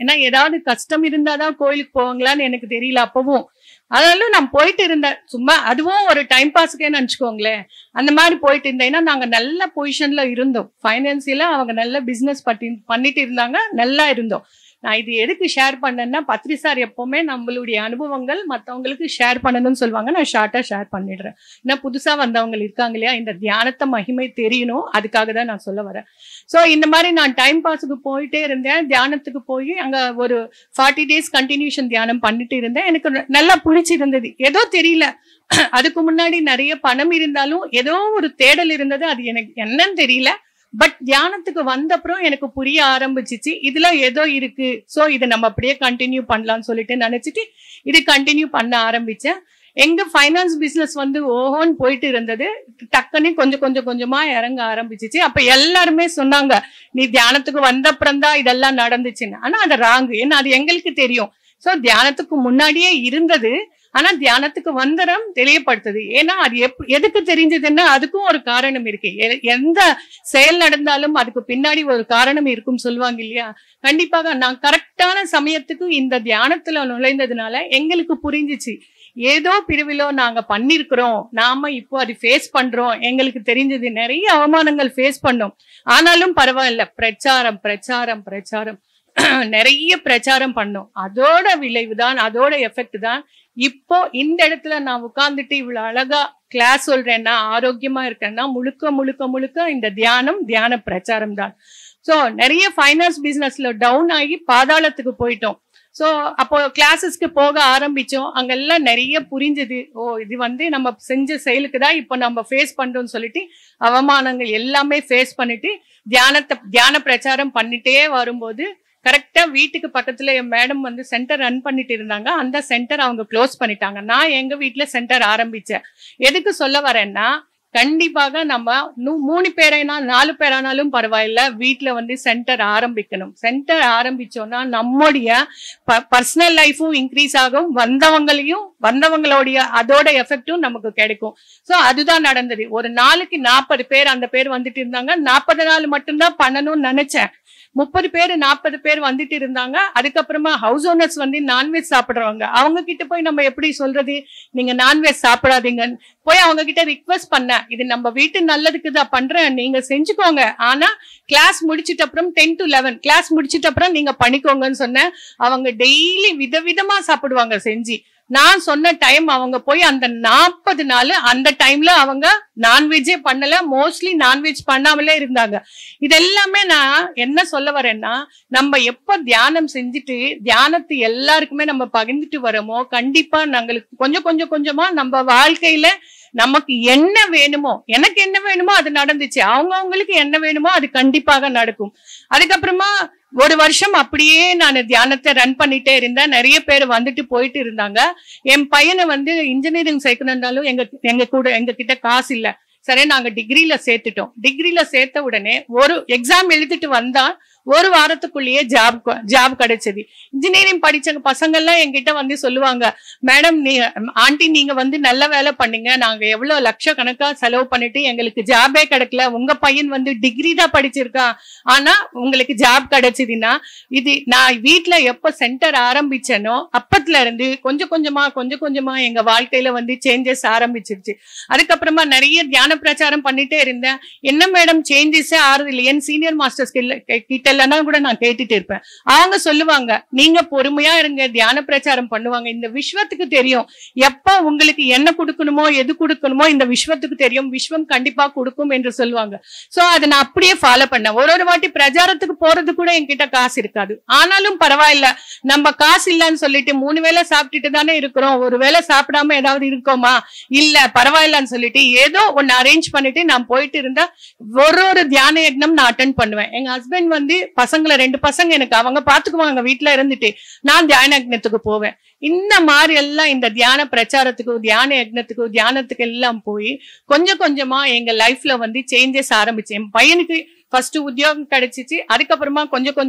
ஏன்னா ஏதாவது கஷ்டம் இருந்தாதான் கோயிலுக்கு போவாங்களான்னு எனக்கு தெரியல அப்பவும் அதனால நான் போயிட்டு இருந்தேன் சும்மா அதுவும் ஒரு டைம் பாஸ்க்கே நினச்சிக்கோங்களேன் அந்த மாதிரி போயிட்டு இருந்தேன் ஏன்னா நாங்க நல்ல பொசிஷன்ல இருந்தோம் ஃபைனான்சியலா அவங்க நல்ல பிசினஸ் பட்டி பண்ணிட்டு இருந்தாங்க நல்லா இருந்தோம் நான் இது எதுக்கு ஷேர் பண்ணேன்னா பத்ரி சார் எப்பவுமே நம்மளுடைய அனுபவங்கள் மற்றவங்களுக்கு ஷேர் பண்ணணும்னு சொல்லுவாங்க நான் ஷார்ட்டா ஷேர் பண்ணிடுறேன் ஏன்னா புதுசா வந்தவங்க இருக்காங்க இல்லையா இந்த தியானத்தை மகிமை தெரியணும் அதுக்காக தான் நான் சொல்ல வரேன் ஸோ இந்த மாதிரி நான் டைம் பாஸுக்கு போயிட்டே இருந்தேன் தியானத்துக்கு போய் அங்க ஒரு ஃபார்ட்டி டேஸ் கண்டினியூஷன் தியானம் பண்ணிட்டு இருந்தேன் எனக்கு ந- நல்லா பிடிச்சிருந்தது ஏதோ தெரியல அதுக்கு முன்னாடி நிறைய பணம் இருந்தாலும் ஏதோ ஒரு தேடல் இருந்தது அது எனக்கு என்னன்னு தெரியல பட் தியானத்துக்கு வந்த அப்புறம் எனக்கு புரிய ஆரம்பிச்சிச்சு இதுல ஏதோ இருக்கு சோ இதை நம்ம அப்படியே கண்டினியூ பண்ணலாம்னு சொல்லிட்டு நினைச்சிட்டு இது கண்டினியூ பண்ண ஆரம்பிச்சேன் எங்க ஃபைனான்ஸ் பிசினஸ் வந்து ஓஹோன்னு போயிட்டு இருந்தது டக்குன்னு கொஞ்சம் கொஞ்சம் கொஞ்சமா இறங்க ஆரம்பிச்சிச்சு அப்ப எல்லாருமே சொன்னாங்க நீ தியானத்துக்கு வந்த அப்புறம் தான் இதெல்லாம் நடந்துச்சுன்னு ஆனா அது ராங்கு ஏன்னா அது எங்களுக்கு தெரியும் சோ தியானத்துக்கு முன்னாடியே இருந்தது ஆனா தியானத்துக்கு வந்தரம் தெளியப்படுத்துது ஏன்னா அது எப் எதுக்கு தெரிஞ்சதுன்னா அதுக்கும் ஒரு காரணம் இருக்கு எ- எந்த செயல் நடந்தாலும் அதுக்கு பின்னாடி ஒரு காரணம் இருக்கும் சொல்லுவாங்க இல்லையா கண்டிப்பாக நான் கரெக்டான சமயத்துக்கு இந்த தியானத்துல நுழைந்ததுனால எங்களுக்கு புரிஞ்சிச்சு ஏதோ பிரிவிலோ நாங்க பண்ணிருக்கிறோம் நாம இப்போ அது ஃபேஸ் பண்றோம் எங்களுக்கு தெரிஞ்சது நிறைய அவமானங்கள் ஃபேஸ் பண்ணோம் ஆனாலும் பரவாயில்ல பிரச்சாரம் பிரச்சாரம் பிரச்சாரம் நிறைய பிரச்சாரம் பண்ணோம் அதோட விளைவு தான் அதோட எஃபெக்ட் தான் இப்போ இந்த இடத்துல நான் உட்கார்ந்துட்டு இவ்வளவு அழகா கிளாஸ் சொல்றேன்னா ஆரோக்கியமா இருக்கேன்னா முழுக்க முழுக்க முழுக்க இந்த தியானம் தியான பிரச்சாரம் தான் சோ நிறைய ஃபைனான்ஸ் பிசினஸ்ல டவுன் ஆகி பாதாளத்துக்கு போயிட்டோம் சோ அப்போ கிளாஸஸ்க்கு போக ஆரம்பிச்சோம் அங்கெல்லாம் நிறைய புரிஞ்சது ஓ இது வந்து நம்ம செஞ்ச செயலுக்கு தான் இப்போ நம்ம ஃபேஸ் பண்றோம்னு சொல்லிட்டு அவமானங்கள் எல்லாமே ஃபேஸ் பண்ணிட்டு தியானத்தை தியான பிரச்சாரம் பண்ணிட்டே வரும்போது கரெக்டா வீட்டுக்கு பக்கத்துல என் மேடம் வந்து சென்டர் ரன் பண்ணிட்டு இருந்தாங்க அந்த சென்டர் அவங்க க்ளோஸ் பண்ணிட்டாங்க நான் எங்க வீட்ல சென்டர் ஆரம்பிச்சேன் எதுக்கு சொல்ல வரேன்னா கண்டிப்பாக நம்ம நூ- மூணு பேரைனா நாலு பேரானாலும் பரவாயில்ல வீட்ல வந்து சென்டர் ஆரம்பிக்கணும் சென்டர் ஆரம்பிச்சோம்னா நம்முடைய பர்சனல் லைஃபும் இன்க்ரீஸ் ஆகும் வந்தவங்களையும் வந்தவங்களுடைய அதோட எஃபெக்டும் நமக்கு கிடைக்கும் சோ அதுதான் நடந்தது ஒரு நாளைக்கு நாற்பது பேர் அந்த பேர் வந்துட்டு இருந்தாங்க நாற்பது நாள் மட்டும்தான் பண்ணணும்னு நினைச்சேன் முப்பது பேர் நாற்பது பேர் வந்துட்டு இருந்தாங்க அதுக்கப்புறமா ஹவுஸ் ஓனர்ஸ் வந்து நான்வெஜ் சாப்பிடுறவங்க அவங்க கிட்ட போய் நம்ம எப்படி சொல்றது நீங்க நான்வெஜ் சாப்பிடாதீங்கன்னு போய் அவங்க கிட்ட ரிக்வெஸ்ட் பண்ணேன் இது நம்ம வீட்டு நல்லதுக்கு தான் பண்றேன் நீங்க செஞ்சுக்கோங்க ஆனா கிளாஸ் முடிச்சிட்ட அப்புறம் டென் டு லெவன் கிளாஸ் முடிச்சிட்ட அப்புறம் நீங்க பண்ணிக்கோங்கன்னு சொன்னேன் அவங்க டெய்லி விதவிதமா சாப்பிடுவாங்க செஞ்சு நான் சொன்ன டைம் அவங்க போய் அந்த நாற்பது நாள் அந்த டைம்ல அவங்க நான்வெஜ்ஜே பண்ணல மோஸ்ட்லி நான்வெஜ் பண்ணாமலே இருந்தாங்க இதெல்லாமே நான் என்ன சொல்ல வரேன்னா நம்ம எப்ப தியானம் செஞ்சுட்டு தியானத்தை எல்லாருக்குமே நம்ம பகிர்ந்துட்டு வரோமோ கண்டிப்பா நாங்களுக்கு கொஞ்சம் கொஞ்சம் கொஞ்சமா நம்ம வாழ்க்கையில நமக்கு என்ன வேணுமோ எனக்கு என்ன வேணுமோ அது நடந்துச்சு அவங்க அவங்களுக்கு என்ன வேணுமோ அது கண்டிப்பாக நடக்கும் அதுக்கப்புறமா ஒரு வருஷம் அப்படியே நான் தியானத்தை ரன் பண்ணிட்டே இருந்தேன் நிறைய பேர் வந்துட்டு போயிட்டு இருந்தாங்க என் பையனை வந்து இன்ஜினியரிங் சேர்க்கணுன்னாலும் எங்க எங்க கூட எங்க கிட்ட காசு இல்ல சரி நாங்க டிகிரில சேர்த்துட்டோம் டிகிரில சேர்த்த உடனே ஒரு எக்ஸாம் எழுதிட்டு வந்தா ஒரு வாரத்துக்குள்ளேயே ஜாப் ஜாப் கிடைச்சது இன்ஜினியரிங் படிச்ச பசங்க எல்லாம் என்கிட்ட வந்து சொல்லுவாங்க மேடம் நீ ஆண்டி நீங்க வந்து நல்ல வேலை பண்ணீங்க நாங்க எவ்வளவு லட்சக்கணக்கா செலவு பண்ணிட்டு எங்களுக்கு ஜாபே கிடைக்கல உங்க பையன் வந்து டிகிரி தான் படிச்சிருக்கான் ஆனா உங்களுக்கு ஜாப் கிடைச்சதுன்னா இது நான் வீட்ல எப்ப சென்டர் ஆரம்பிச்சேனோ அப்பத்துல இருந்து கொஞ்சம் கொஞ்சமா கொஞ்சம் கொஞ்சமா எங்க வாழ்க்கையில வந்து சேஞ்சஸ் ஆரம்பிச்சிருச்சு அதுக்கப்புறமா நிறைய தியான பிரச்சாரம் பண்ணிட்டே இருந்தேன் என்ன மேடம் சேஞ்சஸே ஆறுது இல்லையேன்னு சீனியர் மாஸ்டர்ஸ் கிட்ட எல்லாம் கூட நான் கேட்டுட்டு இருப்பேன் அவங்க சொல்லுவாங்க நீங்க பொறுமையா இருங்க தியான பிரச்சாரம் பண்ணுவாங்க இந்த விஸ்வத்துக்கு தெரியும் எப்ப உங்களுக்கு என்ன கொடுக்கணுமோ எது கொடுக்கணுமோ இந்த விஸ்வத்துக்கு தெரியும் விஸ்வம் கண்டிப்பா கொடுக்கும் என்று சொல்லுவாங்க சோ அதை நான் அப்படியே ஃபாலோ பண்ணேன் ஒரு ஒரு வாட்டி பிரச்சாரத்துக்கு போறது கூட என்கிட்ட காசு இருக்காது ஆனாலும் பரவாயில்ல நம்ம காசு இல்லைன்னு சொல்லிட்டு மூணு வேளை சாப்பிட்டுட்டு தானே இருக்கிறோம் ஒரு வேளை சாப்பிடாம ஏதாவது இருக்கோமா இல்ல பரவாயில்லன்னு சொல்லிட்டு ஏதோ ஒன்னு அரேஞ்ச் பண்ணிட்டு நான் போயிட்டு இருந்தா ஒரு ஒரு தியான யக்னம் நான் அட்டன் பண்ணுவேன் எங்க ஹஸ்பண்ட் வந்து பசங்களை ரெண்டு பசங்க எனக்கு அவங்க பாத்துக்குவாங்க வீட்டுல இருந்துட்டு நான் தியான யக்னத்துக்கு போவேன் இந்த மாதிரி எல்லாம் இந்த தியான பிரச்சாரத்துக்கு தியான யக்னத்துக்கு தியானத்துக்கு எல்லாம் போய் கொஞ்சம் கொஞ்சமா எங்க லைஃப்ல வந்து சேஞ்சஸ் ஆரம்பிச்சு என் பையனுக்கு ஃபர்ஸ்ட் உத்தியோகம் கிடைச்சிச்சு அதுக்கப்புறமா கொஞ்சம் கொஞ்சமா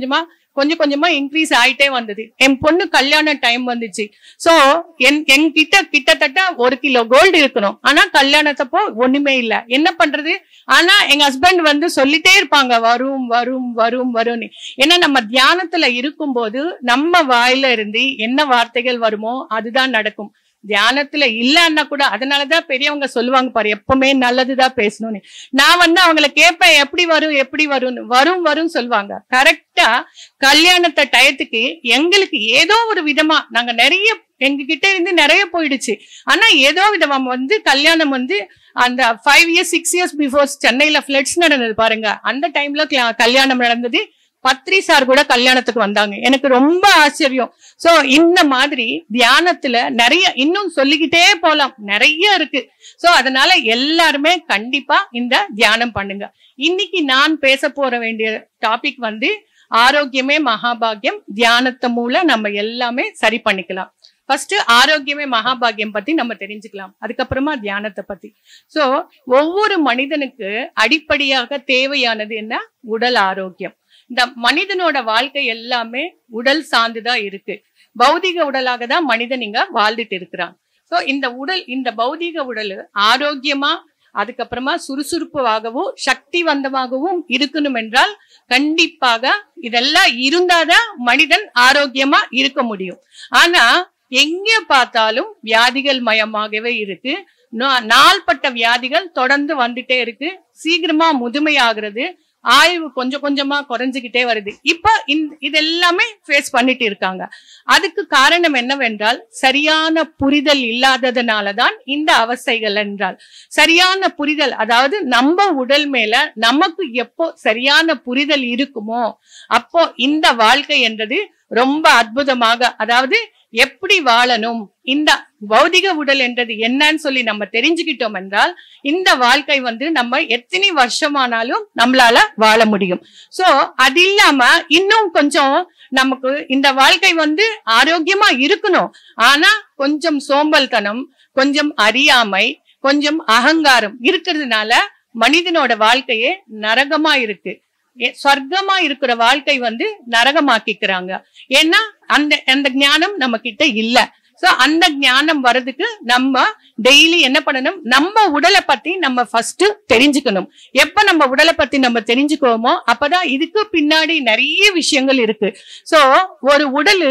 கொஞ்சம் கொஞ்சமா இன்க்ரீஸ் ஆயிட்டே வந்தது என் பொண்ணு கல்யாண டைம் வந்துச்சு சோ என் என்கிட்ட கிட்டத்தட்ட ஒரு கிலோ கோல்டு இருக்கணும் ஆனா கல்யாணத்தப்போ ஒண்ணுமே இல்ல என்ன பண்றது ஆனா எங்க ஹஸ்பண்ட் வந்து சொல்லிட்டே இருப்பாங்க வரும் வரும் வரும் வரும்னு ஏன்னா நம்ம தியானத்துல இருக்கும்போது நம்ம வாயில இருந்து என்ன வார்த்தைகள் வருமோ அதுதான் நடக்கும் தியானத்துல இல்லன்னா கூட அதனாலதான் பெரியவங்க சொல்லுவாங்க பாரு எப்பவுமே நல்லதுதான் பேசணும்னு நான் வந்து அவங்கள கேட்பேன் எப்படி வரும் எப்படி வரும்னு வரும் வரும் சொல்லுவாங்க கரெக்டா கல்யாணத்தை டயத்துக்கு எங்களுக்கு ஏதோ ஒரு விதமா நாங்க நிறைய எங்க கிட்ட இருந்து நிறைய போயிடுச்சு ஆனா ஏதோ விதமா வந்து கல்யாணம் வந்து அந்த five years six years before சென்னையில ஃபிளட்ஸ் நடந்தது பாருங்க அந்த டைம்ல கல்யாணம் நடந்தது பத்ரி சார் கூட கல்யாணத்துக்கு வந்தாங்க எனக்கு ரொம்ப ஆச்சரியம் சோ இந்த மாதிரி தியானத்துல நிறைய இன்னும் சொல்லிக்கிட்டே போலாம் நிறைய இருக்கு சோ அதனால எல்லாருமே கண்டிப்பா இந்த தியானம் பண்ணுங்க இன்னைக்கு நான் பேச போற வேண்டிய டாபிக் வந்து ஆரோக்கியமே மகாபாகியம் தியானத்தை மூலம் நம்ம எல்லாமே சரி பண்ணிக்கலாம் ஃபர்ஸ்ட் ஆரோக்கியமே மகாபாகியம் பத்தி நம்ம தெரிஞ்சுக்கலாம் அதுக்கப்புறமா தியானத்தை பத்தி சோ ஒவ்வொரு மனிதனுக்கு அடிப்படையாக தேவையானது என்ன உடல் ஆரோக்கியம் இந்த மனிதனோட வாழ்க்கை எல்லாமே உடல் சார்ந்துதான் இருக்கு பௌதிக உடலாக தான் மனிதன் இங்க வாழ்ந்துட்டு இருக்கிறான் சோ இந்த உடல் இந்த பௌதிக உடல் ஆரோக்கியமா அதுக்கப்புறமா சுறுசுறுப்பாகவும் சக்தி வந்தமாகவும் இருக்கணும் என்றால் கண்டிப்பாக இதெல்லாம் இருந்தாதான் மனிதன் ஆரோக்கியமா இருக்க முடியும் ஆனா எங்க பார்த்தாலும் வியாதிகள் மயமாகவே இருக்கு நா- நாள்பட்ட வியாதிகள் தொடர்ந்து வந்துட்டே இருக்கு சீக்கிரமா முதுமை ஆகுறது ஆய்வு கொஞ்சம் கொஞ்சமா குறைஞ்சுக்கிட்டே வருது இப்ப இந்த இதெல்லாமே ஃபேஸ் பண்ணிட்டு இருக்காங்க அதுக்கு காரணம் என்னவென்றால் சரியான புரிதல் இல்லாததுனாலதான் இந்த அவஸ்தைகள் என்றால் சரியான புரிதல் அதாவது நம்ம உடல் மேல நமக்கு எப்போ சரியான புரிதல் இருக்குமோ அப்போ இந்த வாழ்க்கை என்றது ரொம்ப அற்புதமாக அதாவது எப்படி வாழணும் இந்த பௌதிக உடல் என்றது என்னன்னு சொல்லி நம்ம தெரிஞ்சுக்கிட்டோம் என்றால் இந்த வாழ்க்கை வந்து நம்ம எத்தனை வருஷமானாலும் நம்மளால வாழ முடியும் சோ அது இல்லாம இன்னும் கொஞ்சம் நமக்கு இந்த வாழ்க்கை வந்து ஆரோக்கியமா இருக்கணும் ஆனா கொஞ்சம் சோம்பல்தனம் கொஞ்சம் அறியாமை கொஞ்சம் அகங்காரம் இருக்கிறதுனால மனிதனோட வாழ்க்கையே நரகமா இருக்கு ஏ- சொர்க்கமா இருக்கிற வாழ்க்கை வந்து நரகமாக்கிக்கிறாங்க ஏன்னா அந்த அந்த ஞானம் நம்ம கிட்ட இல்ல சோ அந்த ஞானம் வர்றதுக்கு நம்ம டெய்லி என்ன பண்ணணும் நம்ம உடலை பத்தி நம்ம ஃபர்ஸ்ட் தெரிஞ்சுக்கணும் எப்ப நம்ம உடலை பத்தி நம்ம தெரிஞ்சுக்குவோமோ அப்பதான் இதுக்கு பின்னாடி நிறைய விஷயங்கள் இருக்கு சோ ஒரு உடல்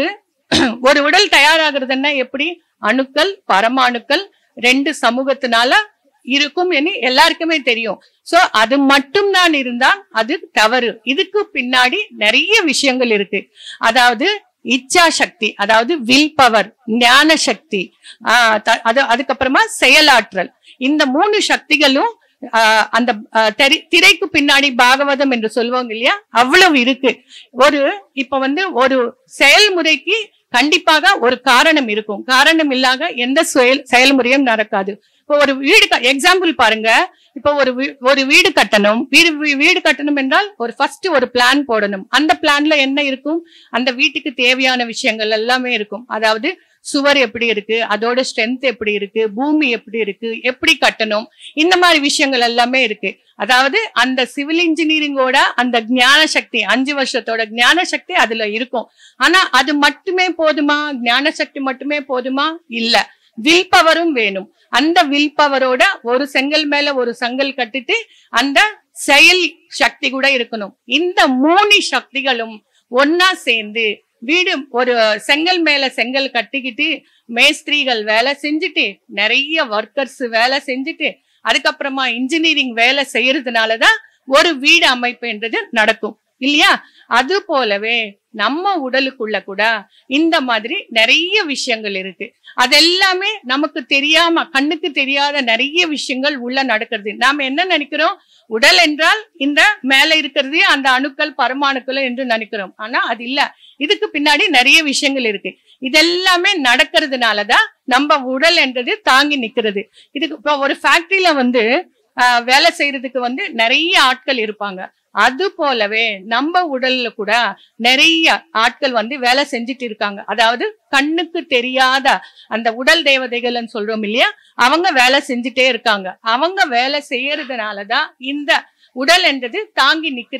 ஒரு உடல் தயாராகிறதுன்னா எப்படி அணுக்கள் பரமாணுக்கள் ரெண்டு சமூகத்தினால இருக்கும் என்று எல்லாருக்குமே தெரியும் சோ அது மட்டும்தான் இருந்தா அது தவறு இதுக்கு பின்னாடி நிறைய விஷயங்கள் இருக்கு அதாவது இச்சா சக்தி அதாவது வில் பவர் ஞான சக்தி ஆஹ் த- அது அதுக்கப்புறமா செயலாற்றல் இந்த மூணு சக்திகளும் ஆஹ் அந்த ஆஹ் தெரி- திரைக்கு பின்னாடி பாகவதம் என்று சொல்லுவாங்க இல்லையா அவ்வளவு இருக்கு ஒரு இப்ப வந்து ஒரு செயல்முறைக்கு கண்டிப்பாக ஒரு காரணம் இருக்கும் காரணம் இல்லாத எந்த செயல் செயல்முறையும் நடக்காது இப்போ ஒரு வீடு எக்ஸாம்பிள் பாருங்க இப்போ ஒரு வீ- ஒரு வீடு கட்டணும் வீடு வீ- வீடு கட்டணும் என்றால் ஒரு ஃபர்ஸ்ட் ஒரு பிளான் போடணும் அந்த பிளான்ல என்ன இருக்கும் அந்த வீட்டுக்கு தேவையான விஷயங்கள் எல்லாமே இருக்கும் அதாவது சுவர் எப்படி இருக்கு அதோட ஸ்ட்ரென்த் எப்படி இருக்கு பூமி எப்படி இருக்கு எப்படி கட்டணும் இந்த மாதிரி விஷயங்கள் எல்லாமே இருக்கு அதாவது அந்த சிவில் இன்ஜினியரிங்கோட அந்த ஞான சக்தி அஞ்சு வருஷத்தோட ஞான சக்தி அதுல இருக்கும் ஆனா அது மட்டுமே போதுமா ஞான சக்தி மட்டுமே போதுமா இல்ல வில் பவரும் வேணும் அந்த வில் பவரோட ஒரு செங்கல் மேல ஒரு செங்கல் கட்டிட்டு அந்த செயல் சக்தி கூட இருக்கணும் இந்த மூணு சக்திகளும் ஒன்னா சேர்ந்து வீடு ஒரு செங்கல் மேல செங்கல் கட்டிக்கிட்டு மேஸ்திரிகள் வேலை செஞ்சுட்டு நிறைய ஒர்க்கர்ஸ் வேலை செஞ்சுட்டு அதுக்கப்புறமா இன்ஜினியரிங் வேலை செய்யறதுனாலதான் ஒரு வீடு அமைப்புன்றது நடக்கும் இல்லையா அது போலவே நம்ம உடலுக்குள்ள கூட இந்த மாதிரி நிறைய விஷயங்கள் இருக்கு அதெல்லாமே நமக்கு தெரியாம கண்ணுக்கு தெரியாத நிறைய விஷயங்கள் உள்ள நடக்கிறது நாம என்ன நினைக்கிறோம் உடல் என்றால் இந்த மேல இருக்கிறது அந்த அணுக்கள் பரமாணுக்கள் என்று நினைக்கிறோம் ஆனா அது இல்ல இதுக்கு பின்னாடி நிறைய விஷயங்கள் இருக்கு இதெல்லாமே நடக்கிறதுனாலதான் நம்ம உடல் என்றது தாங்கி நிக்கிறது இதுக்கு இப்போ ஒரு ஃபேக்டரியில வந்து ஆஹ், வேலை செய்யறதுக்கு வந்து நிறைய ஆட்கள் இருப்பாங்க அது போலவே நம்ம உடல்ல கூட நிறைய ஆட்கள் வந்து வேலை செஞ்சுட்டு இருக்காங்க அதாவது கண்ணுக்கு தெரியாத அந்த உடல் தேவதைகள்னு சொல்றோம் இல்லையா அவங்க வேலை செஞ்சுட்டே இருக்காங்க அவங்க வேலை செய்யறதுனாலதான் இந்த உடல் என்றது தாங்கி நிக்கிறது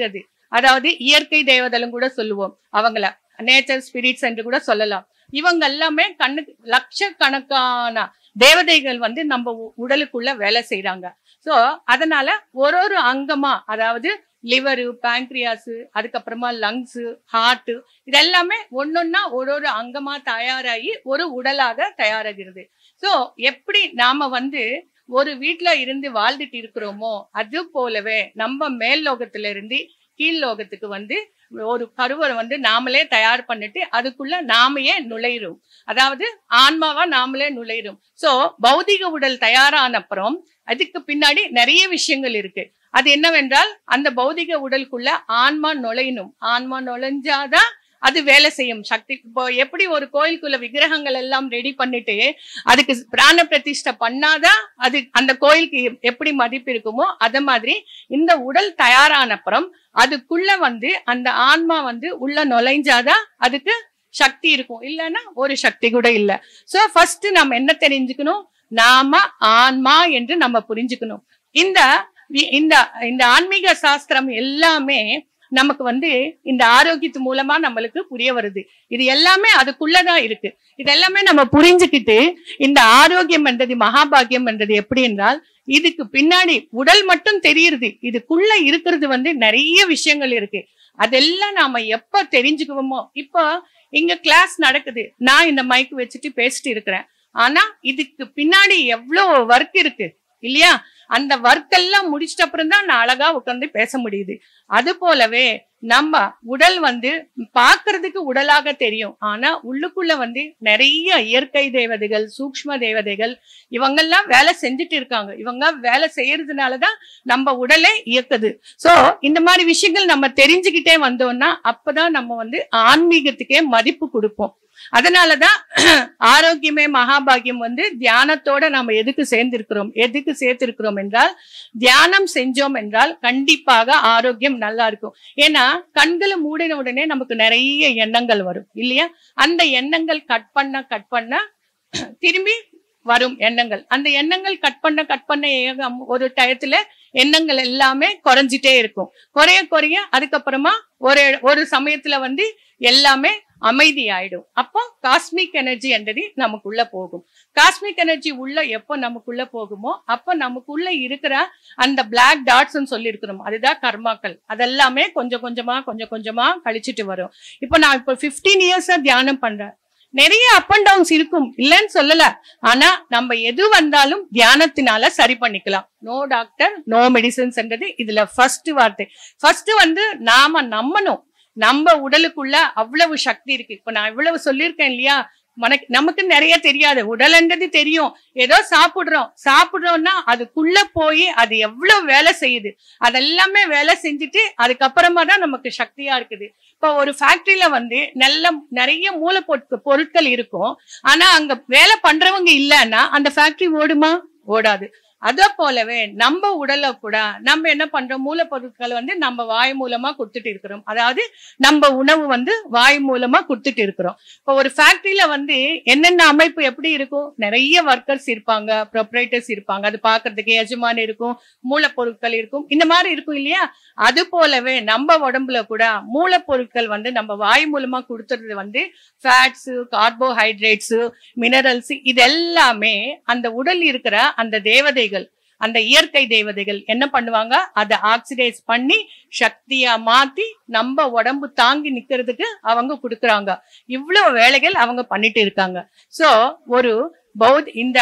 அதாவது இயற்கை தேவதலும் கூட சொல்லுவோம் அவங்கள நேச்சர் ஸ்பிரிட்ஸ் என்று கூட சொல்லலாம் இவங்க எல்லாமே கண்ணுக்கு லட்சக்கணக்கான தேவதைகள் வந்து நம்ம உ- உடலுக்குள்ள வேலை செய்றாங்க சோ அதனால ஒரு ஒரு அங்கமா அதாவது லிவரு பேங்க்ரியாஸ் அதுக்கப்புறமா லங்ஸ் ஹார்ட் இதெல்லாமே ஒன்னொன்னா ஒரு ஒரு அங்கமா தயாராகி ஒரு உடலாக தயாராகிறது சோ எப்படி நாம வந்து ஒரு வீட்ல இருந்து வாழ்ந்துட்டு இருக்கிறோமோ அது போலவே நம்ம மேல் லோகத்துல இருந்து கீழ் லோகத்துக்கு வந்து ஒரு கருவறை வந்து நாமளே தயார் பண்ணிட்டு அதுக்குள்ள நாமையே நுழையிறோம் அதாவது ஆன்மாவா நாமளே நுழையிறோம் சோ பௌதிக உடல் தயாரான அப்புறம் அதுக்கு பின்னாடி நிறைய விஷயங்கள் இருக்கு அது என்னவென்றால் அந்த பௌதிக உடலுக்குள்ள ஆன்மா நுழையணும் ஆன்மா நுழைஞ்சாதான் அது வேலை செய்யும் சக்தி இப்போ எப்படி ஒரு கோயிலுக்குள்ள விக்கிரகங்கள் எல்லாம் ரெடி பண்ணிட்டு அதுக்கு பிராண பிரதிஷ்டை பண்ணாதான் அது அந்த கோயிலுக்கு எப்- எப்படி மதிப்பு இருக்குமோ அத மாதிரி இந்த உடல் தயாரான அப்புறம் அதுக்குள்ள வந்து அந்த ஆன்மா வந்து உள்ள நுழைஞ்சாதான் அதுக்கு சக்தி இருக்கும் இல்லைன்னா ஒரு சக்தி கூட இல்ல சோ ஃபர்ஸ்ட் நம்ம என்ன தெரிஞ்சுக்கணும் நாம ஆன்மா என்று நம்ம புரிஞ்சுக்கணும் இந்த வி- இந்த இந்த ஆன்மீக சாஸ்திரம் எல்லாமே நமக்கு வந்து இந்த ஆரோக்கியத்து மூலமா நம்மளுக்கு புரிய வருது இது எல்லாமே அதுக்குள்ளதான் இருக்கு இது எல்லாமே நம்ம புரிஞ்சுக்கிட்டு இந்த ஆரோக்கியம் என்றது மகாபாகியம் என்றது எப்படி என்றால் இதுக்கு பின்னாடி உடல் மட்டும் தெரியுது இதுக்குள்ள இருக்கிறது வந்து நிறைய விஷயங்கள் இருக்கு அதெல்லாம் நாம எப்ப தெரிஞ்சுக்குவோமோ இப்போ இங்க கிளாஸ் நடக்குது நான் இந்த மைக் வச்சுட்டு பேசிட்டு இருக்கிறேன் ஆனா இதுக்கு பின்னாடி எவ்வளவு ஒர்க் இருக்கு இல்லையா அந்த ஒர்க் எல்லாம் முடிச்சிட்ட அப்புறம் தான் நான் அழகா உட்கார்ந்து பேச முடியுது அது போலவே நம்ம உடல் வந்து பார்க்கிறதுக்கு உடலாக தெரியும் ஆனா உள்ளுக்குள்ள வந்து நிறைய இயற்கை தேவதைகள் சூக்ஷ்ம தேவதைகள் இவங்கெல்லாம் வேலை செஞ்சுட்டு இருக்காங்க இவங்க வேலை செய்யறதுனாலதான் நம்ம உடலை இயக்குது சோ இந்த மாதிரி விஷயங்கள் நம்ம தெரிஞ்சுக்கிட்டே வந்தோம்னா அப்பதான் நம்ம வந்து ஆன்மீகத்துக்கே மதிப்பு கொடுப்போம் அதனாலதான் ஆரோக்கியமே மகாபாகியம் வந்து தியானத்தோட நாம எதுக்கு சேர்ந்திருக்கிறோம் எதுக்கு சேர்த்திருக்கிறோம் என்றால் தியானம் செஞ்சோம் என்றால் கண்டிப்பாக ஆரோக்கியம் நல்லா இருக்கும் ஏன்னா கண்களை மூடின உடனே நமக்கு நிறைய எண்ணங்கள் வரும் இல்லையா அந்த எண்ணங்கள் கட் பண்ண கட் பண்ண திரும்பி வரும் எண்ணங்கள் அந்த எண்ணங்கள் கட் பண்ண கட் பண்ண ஏகம் ஒரு டயத்துல எண்ணங்கள் எல்லாமே குறைஞ்சிட்டே இருக்கும் குறைய குறைய அதுக்கப்புறமா ஒரு ஒரு சமயத்துல வந்து எல்லாமே அமைதி ஆயிடும் அப்போ காஸ்மிக் எனர்ஜி என்றது நமக்குள்ள போகும் காஸ்மிக் எனர்ஜி உள்ள எப்போ நமக்குள்ள போகுமோ அப்போ நமக்குள்ள இருக்கிற அந்த பிளாக் டாட்ஸ் சொல்லி இருக்கிறோம் அதுதான் கர்மாக்கள் அதெல்லாமே கொஞ்சம் கொஞ்சமா கொஞ்சம் கொஞ்சமா கழிச்சிட்டு வரும் இப்போ நான் இப்போ 15 இயர்ஸா தியானம் பண்றேன் நிறைய அப் அண்ட் டவுன்ஸ் இருக்கும் இல்லைன்னு சொல்லல ஆனா நம்ம எது வந்தாலும் தியானத்தினால சரி பண்ணிக்கலாம் நோ டாக்டர் நோ மெடிசன்ஸ்ன்றது இதுல ஃபர்ஸ்ட் வார்த்தை ஃபர்ஸ்ட் வந்து நாம நம்பணும் நம்ம உடலுக்குள்ள அவ்வளவு சக்தி இருக்கு இப்ப நான் இவ்வளவு சொல்லியிருக்கேன் இல்லையா மனக்கு நமக்கு நிறைய தெரியாது உடல்ன்றது தெரியும் ஏதோ சாப்பிடுறோம் சாப்பிடுறோம்னா அதுக்குள்ள போய் அது எவ்வளவு வேலை செய்யுது அதெல்லாமே வேலை செஞ்சுட்டு அதுக்கப்புறமா தான் நமக்கு சக்தியா இருக்குது இப்போ ஒரு ஃபேக்டரியில வந்து நல்ல நிறைய மூலப்பொருட்கள் பொருட்கள் இருக்கும் ஆனா அங்க வேலை பண்றவங்க இல்லைன்னா அந்த ஃபேக்டரி ஓடுமா ஓடாது அத போலவே நம்ம உடல்ல கூட நம்ம என்ன பண்றோம் மூலப்பொருட்களை வந்து நம்ம வாய் மூலமா கொடுத்துட்டு இருக்கிறோம் அதாவது நம்ம உணவு வந்து வாய் மூலமா கொடுத்துட்டு இருக்கிறோம் இப்போ ஒரு ஃபேக்டரியில வந்து என்னென்ன அமைப்பு எப்படி இருக்கும் நிறைய ஒர்க்கர்ஸ் இருப்பாங்க ப்ரொப்ரைட்டர்ஸ் இருப்பாங்க அது பார்க்கிறதுக்கு எஜமான் இருக்கும் மூலப்பொருட்கள் இருக்கும் இந்த மாதிரி இருக்கும் இல்லையா அது போலவே நம்ம உடம்புல கூட மூலப்பொருட்கள் வந்து நம்ம வாய் மூலமா கொடுத்துறது வந்து ஃபேட்ஸ் கார்போஹைட்ரேட்ஸ் மினரல்ஸ் இது எல்லாமே அந்த உடல் இருக்கிற அந்த தேவதைகள் அந்த இயற்கை தேவதைகள் என்ன பண்ணுவாங்க அதை ஆக்சிடைஸ் பண்ணி சக்தியா மாத்தி நம்ம உடம்பு தாங்கி நிக்கிறதுக்கு அவங்க கொடுக்கறாங்க இவ்வளவு வேலைகள் அவங்க பண்ணிட்டு இருக்காங்க சோ ஒரு பௌத் இந்த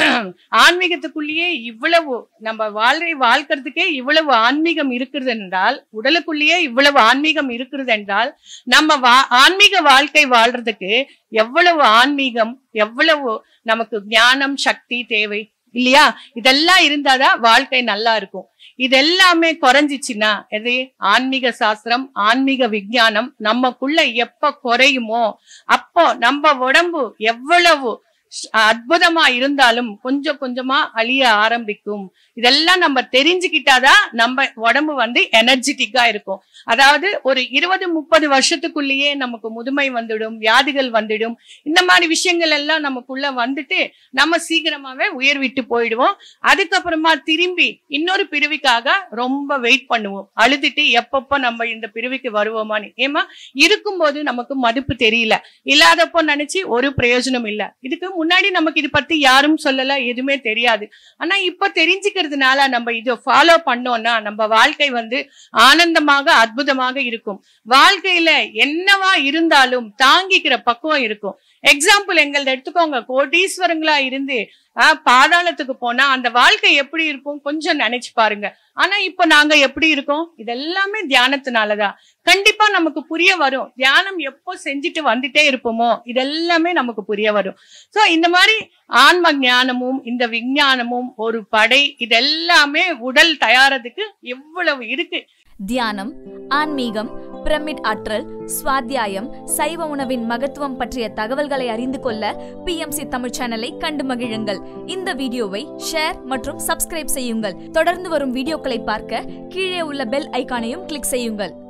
ஆன்மீகத்துக்குள்ளேயே இவ்வளவு நம்ம வாழ்வை வாழ்க்கிறதுக்கே இவ்வளவு ஆன்மீகம் இருக்கிறது என்றால் உடலுக்குள்ளேயே இவ்வளவு ஆன்மீகம் இருக்கிறது என்றால் நம்ம வா ஆன்மீக வாழ்க்கை வாழ்றதுக்கு எவ்வளவு ஆன்மீகம் எவ்வளவு நமக்கு ஞானம் சக்தி தேவை இல்லையா இதெல்லாம் இருந்தாதான் வாழ்க்கை நல்லா இருக்கும் இதெல்லாமே குறைஞ்சிச்சுன்னா எது ஆன்மீக சாஸ்திரம் ஆன்மீக விஞ்ஞானம் நமக்குள்ள எப்ப குறையுமோ அப்போ நம்ம உடம்பு எவ்வளவு ஸ்- அற்புதமா இருந்தாலும் கொஞ்சம் கொஞ்சமா அழிய ஆரம்பிக்கும் இதெல்லாம் நம்ம தெரிஞ்சுக்கிட்டாதான் நம்ம உடம்பு வந்து எனர்ஜெட்டிக்கா இருக்கும் அதாவது ஒரு இருபது முப்பது வருஷத்துக்குள்ளேயே நமக்கு முதுமை வந்துடும் வியாதிகள் வந்துடும் இந்த மாதிரி விஷயங்கள் எல்லாம் நமக்குள்ள வந்துட்டு நம்ம சீக்கிரமாவே உயிர் விட்டு போயிடுவோம் அதுக்கப்புறமா திரும்பி இன்னொரு பிரிவுக்காக ரொம்ப வெயிட் பண்ணுவோம் அழுதுட்டு எப்பப்போ நம்ம இந்த பிரிவுக்கு வருவோமான்னு ஏமா இருக்கும்போது நமக்கு மதிப்பு தெரியல இல்லாதப்போ நினைச்சு ஒரு பிரயோஜனம் இல்ல இதுக்கு முன்னாடி நமக்கு இது பத்தி யாரும் சொல்லல எதுவுமே தெரியாது ஆனா இப்ப தெரிஞ்சுக்கிறதுனால நம்ம இதை ஃபாலோ பண்ணோம்னா நம்ம வாழ்க்கை வந்து ஆனந்தமாக அற்புதமாக இருக்கும் வாழ்க்கையில என்னவா இருந்தாலும் தாங்கிக்கிற பக்குவம் இருக்கும் எக்ஸாம்பிள் எங்களது எடுத்துக்கோங்க கோடீஸ்வரங்களா இருந்து ஆஹ், பாதாளத்துக்கு போனா அந்த வாழ்க்கை எப்படி இருக்கும் கொஞ்சம் நினைச்சு பாருங்க ஆனா இப்ப நாங்க எப்படி இருக்கோம் இதெல்லாமே தியானத்தினாலதான் கண்டிப்பா நமக்கு புரிய வரும் தியானம் எப்போ செஞ்சுட்டு வந்துட்டே இருப்போமோ இதெல்லாமே நமக்கு புரிய வரும் சோ இந்த மாதிரி ஆன்ம ஞானமும் இந்த விஞ்ஞானமும் ஒரு படை இதெல்லாமே உடல் தயாரத்துக்கு எவ்வளவு இருக்கு தியானம் ஆன்மீகம் பிரமிட் ஆற்றல் சுவாத்தியாயம் சைவ உணவின் மகத்துவம் பற்றிய தகவல்களை அறிந்து கொள்ள பிஎம்சி தமிழ் சேனலை கண்டு மகிழுங்கள் இந்த வீடியோவை ஷேர் மற்றும் சப்ஸ்கிரைப் செய்யுங்கள் தொடர்ந்து வரும் வீடியோக்களை பார்க்க கீழே உள்ள பெல் ஐகானையும் கிளிக் செய்யுங்கள்